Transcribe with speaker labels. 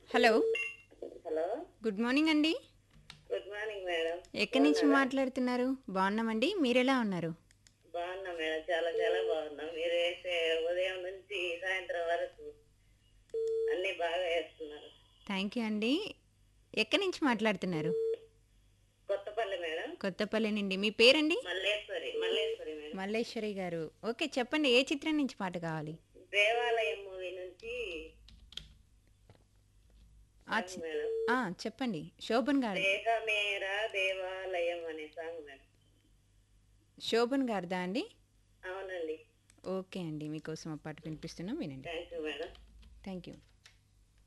Speaker 1: hello
Speaker 2: hello
Speaker 1: good morning అండి
Speaker 2: good morning madam
Speaker 1: ఎక్కడి నుంచి మాట్లాడుతున్నారు బాగున్నామండి మీరెలా ఉన్నారు
Speaker 2: బాగున్నా మేడం చాలా చాలా బాగున్నాం మీరు వేసే ఉదయం నుంచి సాయంత్రం వరకు అన్ని బాగా వేస్తున్నారు
Speaker 1: థ్యాంక్ యూ అండి ఎక్కడి నుంచి మాట్లాడుతున్నారు
Speaker 2: కొత్తపల్లి మేడం
Speaker 1: కొత్తపల్లి నుండి మీ పేరండి
Speaker 2: మల్లేశ్వరి మల్లేశ్వరి మేడం
Speaker 1: మల్లేశ్వరి గారు ఓకే చెప్పండి ఏ చిత్రం నుంచి పాట కావాలి
Speaker 2: దేవాలయం మూవీ నుంచి
Speaker 1: ఆ చి-
Speaker 2: మేడం
Speaker 1: ఆ, చెప్పండి శోభన్ గారు
Speaker 2: దేహమేరా దేవాలయం అనే సాంగ్ మేడం
Speaker 1: శోభన్ గారిదా అండి
Speaker 2: అవునండి
Speaker 1: ఓకే అండి మీకోసం ఆ పాట వినిపిస్తున్నాం వినండి
Speaker 2: thank you madam
Speaker 1: thank you